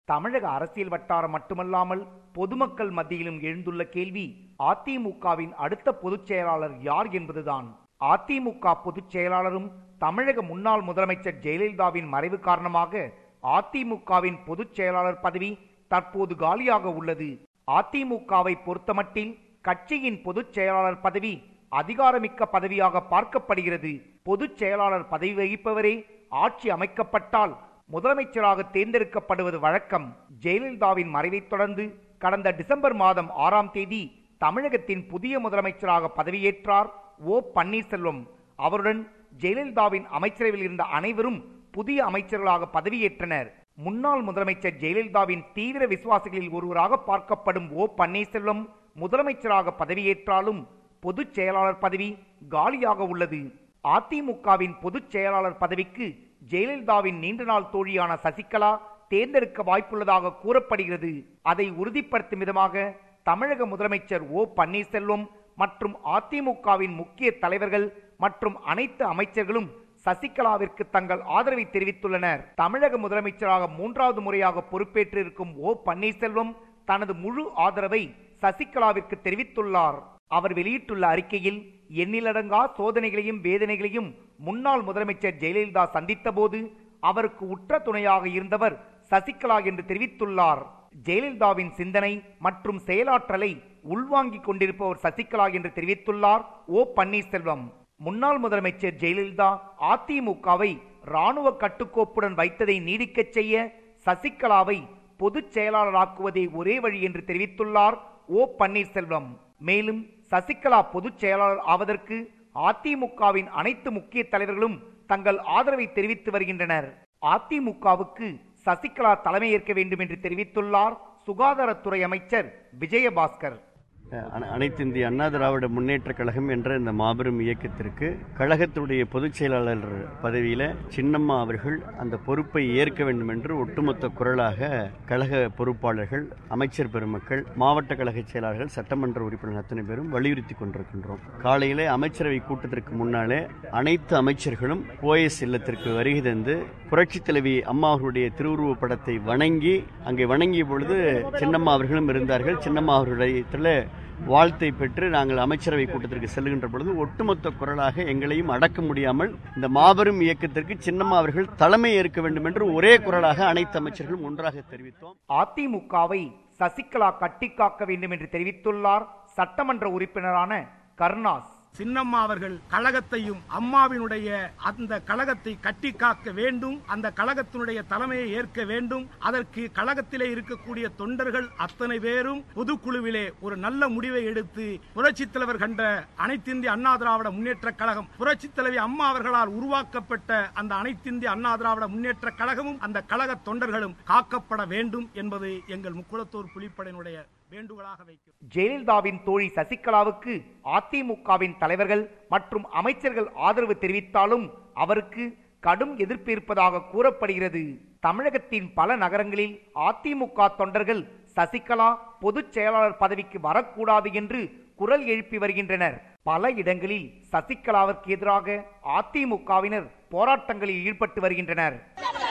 தமிழக அரசியல் வட்டாரம் மட்டுமல்லாமல் பொதுமக்கள் மத்தியிலும் எழுந்துள்ள கேள்வி அதிமுகவின் அடுத்த பொதுச் செயலாளர் யார் என்பதுதான் அதிமுக பொதுச் செயலாளரும் தமிழக முன்னாள் முதலமைச்சர் ஜெயலலிதாவின் மறைவு காரணமாக அதிமுகவின் பொதுச் செயலாளர் பதவி தற்போது காலியாக உள்ளது அதிமுகவை பொறுத்தமட்டில் கட்சியின் பொதுச் செயலாளர் பதவி அதிகாரமிக்க பதவியாக பார்க்கப்படுகிறது பொதுச் செயலாளர் பதவி வகிப்பவரே ஆட்சி அமைக்கப்பட்டால் முதலமைச்சராக தேர்ந்தெடுக்கப்படுவது வழக்கம் ஜெயலலிதாவின் மறைவைத் தொடர்ந்து கடந்த டிசம்பர் மாதம் ஆறாம் தேதி தமிழகத்தின் புதிய முதலமைச்சராக பதவியேற்றார் ஓ பன்னீர்செல்வம் அவருடன் ஜெயலலிதாவின் அமைச்சரவையில் இருந்த அனைவரும் புதிய அமைச்சர்களாக பதவியேற்றனர் முன்னாள் முதலமைச்சர் ஜெயலலிதாவின் தீவிர விசுவாசிகளில் ஒருவராக பார்க்கப்படும் ஓ பன்னீர்செல்வம் முதலமைச்சராக பதவியேற்றாலும் பொதுச் செயலாளர் பதவி காலியாக உள்ளது அதிமுகவின் பொதுச் செயலாளர் பதவிக்கு ஜெயலலிதாவின் நீண்ட நாள் தோழியான சசிகலா தேர்ந்தெடுக்க வாய்ப்புள்ளதாக கூறப்படுகிறது அதை உறுதிப்படுத்தும் விதமாக தமிழக முதலமைச்சர் ஓ பன்னீர்செல்வம் மற்றும் அதிமுகவின் முக்கிய தலைவர்கள் மற்றும் அனைத்து அமைச்சர்களும் சசிகலாவிற்கு தங்கள் ஆதரவை தெரிவித்துள்ளனர் தமிழக முதலமைச்சராக மூன்றாவது முறையாக பொறுப்பேற்றிருக்கும் ஓ பன்னீர்செல்வம் தனது முழு ஆதரவை சசிகலாவிற்கு தெரிவித்துள்ளார் அவர் வெளியிட்டுள்ள அறிக்கையில் எண்ணிலடங்கா சோதனைகளையும் வேதனைகளையும் முன்னாள் முதலமைச்சர் ஜெயலலிதா சந்தித்த போது அவருக்கு உற்ற துணையாக இருந்தவர் சசிகலா என்று தெரிவித்துள்ளார் ஜெயலலிதாவின் சிந்தனை மற்றும் செயலாற்றலை உள்வாங்கிக் கொண்டிருப்பவர் சசிகலா என்று தெரிவித்துள்ளார் ஓ பன்னீர்செல்வம் முன்னாள் முதலமைச்சர் ஜெயலலிதா அதிமுகவை ராணுவ கட்டுக்கோப்புடன் வைத்ததை நீடிக்கச் செய்ய சசிகலாவை பொதுச் செயலாளராக்குவதே ஒரே வழி என்று தெரிவித்துள்ளார் ஓ பன்னீர்செல்வம் மேலும் சசிகலா பொதுச் செயலாளர் ஆவதற்கு அதிமுகவின் அனைத்து முக்கிய தலைவர்களும் தங்கள் ஆதரவை தெரிவித்து வருகின்றனர் அதிமுகவுக்கு சசிகலா தலைமையேற்க வேண்டும் என்று தெரிவித்துள்ளார் சுகாதாரத்துறை அமைச்சர் விஜயபாஸ்கர் அன- அனைத்து இந்திய அண்ணா திராவிட முன்னேற்ற கழகம் என்ற இந்த மாபெரும் இயக்கத்திற்கு கழகத்துடைய பொதுச் செயலாளர் பதவியில சின்னம்மா அவர்கள் அந்த பொறுப்பை ஏற்க வேண்டும் என்று ஒட்டுமொத்த குரலாக கழக பொறுப்பாளர்கள் அமைச்சர் பெருமக்கள் மாவட்ட கழக செயலாளர்கள் சட்டமன்ற உறுப்பினர்கள் அத்தனை பேரும் வலியுறுத்தி கொண்டிருக்கின்றோம் காலையிலே அமைச்சரவை கூட்டத்திற்கு முன்னாலே அனைத்து அமைச்சர்களும் ஓஎஸ் இல்லத்திற்கு வருகை தந்து புரட்சித் தலைவி அம்மா அவர்களுடைய திருவுருவப் படத்தை வணங்கி அங்கே வணங்கிய பொழுது சின்னம்மா அவர்களும் இருந்தார்கள் சின்னம்மா அவர்களுடைய வாழ்த்தை பெற்று நாங்கள் அமைச்சரவை கூட்டத்திற்கு செல்லுகின்ற பொழுது ஒட்டுமொத்த குரலாக எங்களையும் அடக்க முடியாமல் இந்த மாபெரும் இயக்கத்திற்கு சின்னம்மா அவர்கள் தலைமை ஏற்க வேண்டும் என்று ஒரே குரலாக அனைத்து அமைச்சர்களும் ஒன்றாக தெரிவித்தோம் அதிமுகவை சசிகலா கட்டிக்காக்க வேண்டும் என்று தெரிவித்துள்ளார் சட்டமன்ற உறுப்பினரான கருணாஸ் சின்னம்மா அவர்கள் கழகத்தையும் அம்மாவினுடைய அந்த கழகத்தை கட்டி காக்க வேண்டும் அந்த கழகத்தினுடைய தலைமையை ஏற்க வேண்டும் அதற்கு கழகத்திலே இருக்கக்கூடிய தொண்டர்கள் அத்தனை பேரும் பொதுக்குழுவிலே ஒரு நல்ல முடிவை எடுத்து புரட்சித் தலைவர் கண்ட அனைத்திந்திய அண்ணா திராவிட முன்னேற்ற கழகம் புரட்சித் தலைவி அம்மா அவர்களால் உருவாக்கப்பட்ட அந்த அனைத்திந்திய அண்ணா திராவிட முன்னேற்ற கழகமும் அந்த கழக தொண்டர்களும் காக்கப்பட வேண்டும் என்பது எங்கள் முக்குளத்தூர் புலிப்படையினுடைய வேண்டுகோளாக வைக்கிறோம் ஜெயலலிதாவின் தோழி சசிகலாவுக்கு அதிமுகவின் தலைவர்கள் மற்றும் அமைச்சர்கள் ஆதரவு தெரிவித்தாலும் அவருக்கு கடும் எதிர்ப்பு இருப்பதாக கூறப்படுகிறது தமிழகத்தின் பல நகரங்களில் அதிமுக தொண்டர்கள் சசிகலா பொதுச் செயலாளர் பதவிக்கு வரக்கூடாது என்று குரல் எழுப்பி வருகின்றனர் பல இடங்களில் சசிகலாவிற்கு எதிராக அதிமுகவினர் போராட்டங்களில் ஈடுபட்டு வருகின்றனர்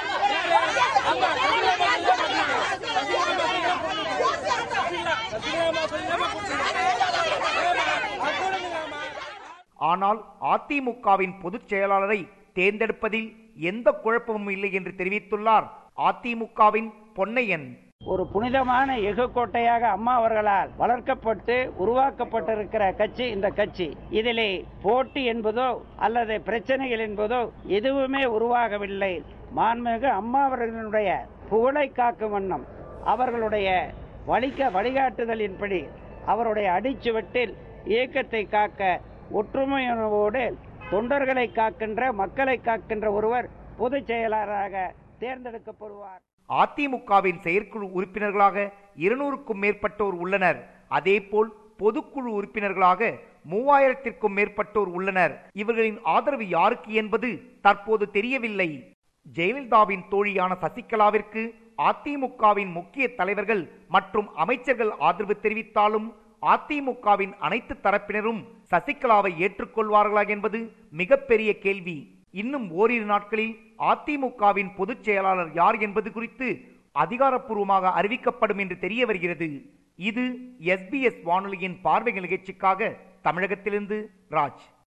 ஆனால் அதிமுகவின் பொதுச் செயலாளரை தேர்ந்தெடுப்பதில் எந்த குழப்பமும் இல்லை என்று தெரிவித்துள்ளார் அதிமுகவின் பொன்னையன் ஒரு புனிதமான எகுக்கோட்டையாக அம்மா அவர்களால் வளர்க்கப்பட்டு உருவாக்கப்பட்டிருக்கிற கட்சி இந்த கட்சி இதிலே போட்டி என்பதோ அல்லது பிரச்சனைகள் என்பதோ எதுவுமே உருவாகவில்லை மாண்புமிகு அம்மா அவர்களுடைய புகழை காக்கும் வண்ணம் அவர்களுடைய வழிக வழிகாட்டுதலின்படி அவருடைய அடிச்சுவட்டில் இயக்கத்தை காக்க ஒற்றுமையோடு தொண்டர்களை காக்கின்ற மக்களை காக்கின்ற ஒருவர் பொதுச் செயலாளராக தேர்ந்தெடுக்கப்படுவார் அதிமுகவின் செயற்குழு உறுப்பினர்களாக இருநூறுக்கும் மேற்பட்டோர் உள்ளனர் அதேபோல் பொதுக்குழு உறுப்பினர்களாக மூவாயிரத்திற்கும் மேற்பட்டோர் உள்ளனர் இவர்களின் ஆதரவு யாருக்கு என்பது தற்போது தெரியவில்லை ஜெயலலிதாவின் தோழியான சசிகலாவிற்கு அதிமுகவின் முக்கிய தலைவர்கள் மற்றும் அமைச்சர்கள் ஆதரவு தெரிவித்தாலும் அதிமுகவின் அனைத்து தரப்பினரும் சசிகலாவை ஏற்றுக்கொள்வார்களா என்பது மிகப்பெரிய கேள்வி இன்னும் ஓரிரு நாட்களில் அதிமுகவின் பொதுச் செயலாளர் யார் என்பது குறித்து அதிகாரப்பூர்வமாக அறிவிக்கப்படும் என்று தெரிய வருகிறது இது எஸ்பிஎஸ் வானொலியின் பார்வைகள் நிகழ்ச்சிக்காக தமிழகத்திலிருந்து ராஜ்